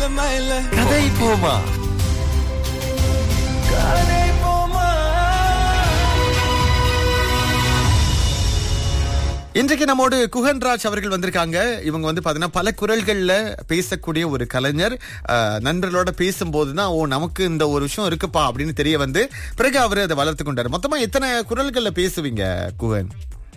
கதை போமா இன்றைக்கு நம்மோடு குகன்ராஜ் அவர்கள் வந்திருக்காங்க இவங்க வந்து பாத்தீங்கன்னா பல குரல்கள்ல பேசக்கூடிய ஒரு கலைஞர் அஹ், நண்பர்களோட பேசும்போது தான் ஓ நமக்கு இந்த ஒரு விஷயம் இருக்குப்பா அப்படின்னு தெரிய வந்து பிறகு அவரு அதை வளர்த்து கொண்டாரு மொத்தமா எத்தனை குரல்கள்ல பேசுவீங்க குகன்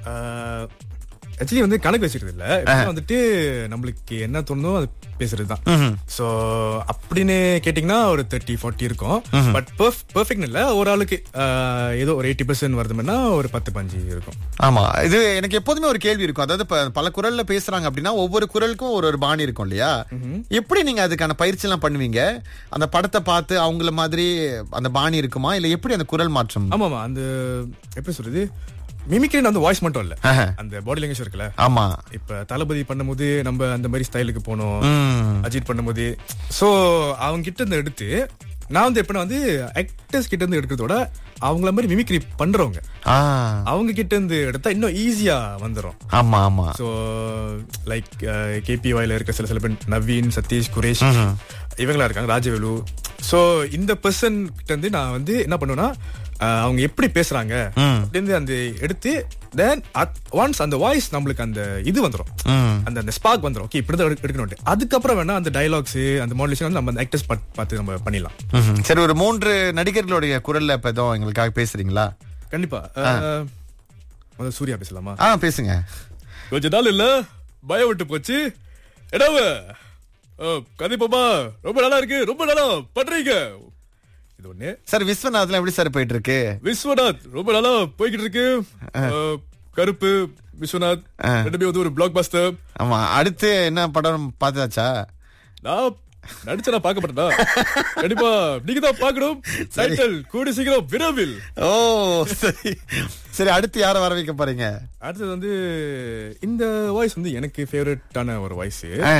ஆக்சுவலி வந்து கணக்கு வச்சுக்கிறது இல்ல எப்பவுமே வந்துட்டு நம்மளுக்கு என்ன தோணுதோ அது பேசுறது தான் சோ அப்படின்னு கேட்டீங்கன்னா ஒரு தேர்ட்டி ஃபார்ட்டி இருக்கும் பட் பெர்ஃபெக்ட் இல்ல ஒரு ஆளுக்கு ஆஹ், ஏதோ ஒரு எயிட்டி பர்சன்ட் வருதுன்னா ஒரு பத்து பஞ்சு இருக்கும் ஆமா இது எனக்கு எப்போதுமே ஒரு கேள்வி இருக்கும் அதாவது இப்ப பல குரல்ல பேசுறாங்க அப்படின்னா ஒவ்வொரு குரலுக்கும் ஒரு ஒரு பாணி இருக்கும் இல்லையா எப்படி நீங்க அதுக்கான பயிற்சி எல்லாம் பண்ணுவீங்க அந்த படத்தை பார்த்து அவங்கள மாதிரி அந்த பாணி இருக்குமா இல்ல எப்படி அந்த குரல் மாற்றம் ஆமாமா அந்த எப்படி சொல்றது மிமிக்ரி அந்த வாய்ஸ் மட்டும் இல்ல ஆஹா. அந்த பாடி லாங்குவேஜ் இருக்குல்ல ஆமா இப்ப தளபதி பண்ணும்போது நம்ம அந்த மாதிரி ஸ்டைலுக்கு போனோம் ம். அஜித் பண்ணும்போது சோ அவங்க கிட்ட இருந்து எடுத்து நான் வந்து எப்படின்னா வந்து ஆக்டர்ஸ் கிட்ட இருந்து எடுக்கிறதோட அவங்கள மாதிரி மிமிக்ரி பண்றவங்க ஆ, அவங்க கிட்ட இருந்து எடுத்தா இன்னும் ஈஸியா வந்துரும் ஆமா ஆமா ஸோ லைக் கேபிஒய்ல இருக்க சில சில பேர் நவீன் சதீஷ் குரேஷ் இவங்களா இருக்காங்க ராஜவேலு ஸோ இந்த பர்சன் கிட்ட இருந்து நான் வந்து என்ன பண்ணுவேன்னா அஹ், அவங்க எப்படி பேசுறாங்க அப்படின்னு அந்த எடுத்து தென் ஒன்ஸ் அந்த வாய்ஸ் நம்மளுக்கு அந்த இது வந்துரும் ம். அந்த அந்த ஸ்பார்க் வந்துரும் ஓகே இப்படி தான் எடுக்கணும் அதுக்கப்புறம் வேணா அந்த டயலாக்ஸ் அந்த மாடுலேஷன் வந்து நம்ம அந்த ஆக்டர்ஸ் பார்த்து நம்ம பண்ணிடலாம் ம்ஹும். சரி ஒரு மூன்று நடிகர்களுடைய குரல்ல இப்ப எதுவும் எங்களுக்காக பேசுறீங்களா கண்டிப்பா அஹ், முதல்ல சூர்யா பேசலாமா ஆ பேசுங்க கொஞ்ச நாள் இல்ல பயம் விட்டு போச்சு எடாவ கண்டிப்பாமா ரொம்ப நல்லா இருக்கு ரொம்ப நல்லா பண்றீங்க இது ஒண்ணு சார் விஸ்வநாத்ல எப்படி சார் போயிட்டு இருக்கு விஸ்வநாத் ரொம்ப நல்லா போய்கிட்டு இருக்கு அஹ், கருப்பு விஸ்வநாத் ரெண்டுமே வந்து ஒரு பிளாக் பஸ்டர் ஆமா அடுத்து என்ன படம் பார்த்தாச்சா நான் நடிச்ச நான் பார்க்க மாட்டேனா கண்டிப்பா நீங்க தான் பார்க்கணும் டைட்டில் கூடி சீக்கிரம் விரைவில் ஓ சரி சரி அடுத்து யாரை வர வைக்க போறீங்க அடுத்தது வந்து இந்த வாய்ஸ் வந்து எனக்கு ஃபேவரட்டான ஒரு வாய்ஸ் ஆ.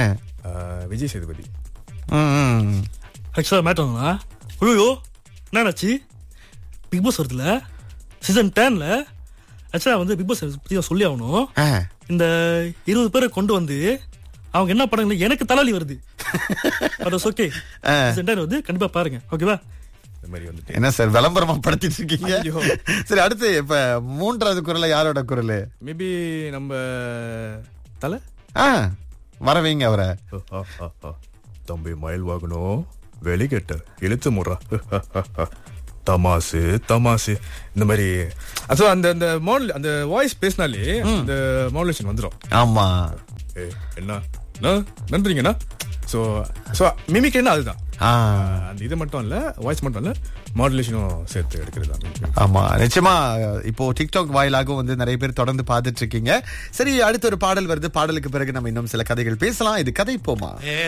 விஜய் சேதுபதி ம், ம். ஆக்சுவலாக மேட்டர்ங்களா ஐயோ என்னாச்சு பிக் பாஸ் வருதுல சீசன் டென்ல ஆக்சுவலாக வந்து பிக் பாஸ் பற்றி தான் சொல்லி ஆகணும் ஆ. இந்த இருபது பேரை கொண்டு வந்து அவங்க என்ன பண்ணாங்க எனக்கு தலைவலி வருது பட் ஓகே சீசன் டென் வந்து கண்டிப்பாக பாருங்க ஓகேவா இந்த மாதிரி வந்துட்டு என்ன சார் விளம்பரமா படுத்திட்டு இருக்கீங்க ஐயோ. சரி அடுத்து இப்ப மூன்றாவது குரல் யாரோட குரல் மேபி நம்ம தலை ஆ வர வைங்க அவரை தம்பி மயில் வாங்கணும் வெளிக்கட்ட இழுத்து முறா தமாசு தமாசு இந்த மாதிரி அது அந்த அந்த மாடல் அந்த வாய்ஸ் பேசினாலே அந்த மாடுலேஷன் வந்துடும் ஆமா ஏய், என்ன அண்ணா, நன்றிங்கண்ணா ஸோ ஸோ மிமிக்ரின்னா அதுதான் ஆ அந்த இது மட்டும் இல்ல வாய்ஸ் மட்டும் இல்ல மாடுலேஷனும் சேர்த்து எடுக்கிறது தான் ஆமா நிச்சயமா இப்போ டிக்டாக் வாயிலாகவும் வந்து நிறைய பேர் தொடர்ந்து பார்த்துட்டு இருக்கீங்க சரி அடுத்த ஒரு பாடல் வருது பாடலுக்கு பிறகு நம்ம இன்னும் சில கதைகள் பேசலாம் இது கதை போமா